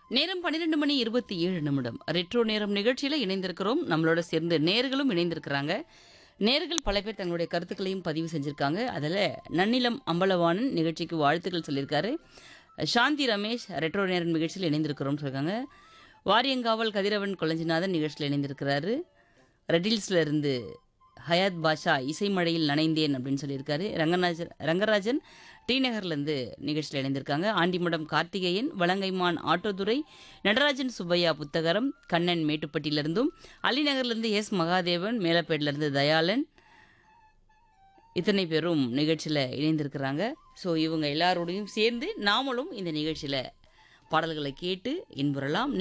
நேரம் பன்னிரெண்டு மணி இருபத்தி ஏழு நிமிடம் ரெட்ரோ நேரம் நிகழ்ச்சியில இணைந்திருக்கிறோம் நம்மளோட சேர்ந்து நேர்களும் இணைந்திருக்கிறாங்க நேர்கள் பல பேர் தங்களுடைய கருத்துக்களையும் பதிவு செஞ்சிருக்காங்க அதில் நன்னிலம் அம்பலவாணன் நிகழ்ச்சிக்கு வாழ்த்துக்கள் சொல்லியிருக்காரு சாந்தி ரமேஷ் ரெட்ரோ நேரம் நிகழ்ச்சியில் இணைந்திருக்கிறோம்னு சொல்லியிருக்காங்க வாரியங்காவல் கதிரவன் கொளஞ்சிநாதன் நிகழ்ச்சியில் இணைந்திருக்கிறாரு ரெட்டில்ஸ்ல இருந்து ஹயாத் பாஷா இசைமழையில் நனைந்தேன் அப்படின்னு சொல்லியிருக்காரு ரங்கராஜன் ரங்கராஜன் டி நகர்லேருந்து நிகழ்ச்சியில் இணைந்திருக்காங்க ஆண்டிமடம் கார்த்திகேயன் வலங்கைமான் ஆட்டோதுரை நடராஜன் சுப்பையா புத்தகரம் கண்ணன் மேட்டுப்பட்டியிலிருந்தும் அலிநகர்லேருந்து எஸ் மகாதேவன் மேலப்பேட்டிலேருந்து தயாளன் இத்தனை பேரும் நிகழ்ச்சியில் இணைந்திருக்கிறாங்க ஸோ இவங்க எல்லாரோடையும் சேர்ந்து நாமளும் இந்த நிகழ்ச்சியில் பாடல்களை கேட்டு இன்புறலாம்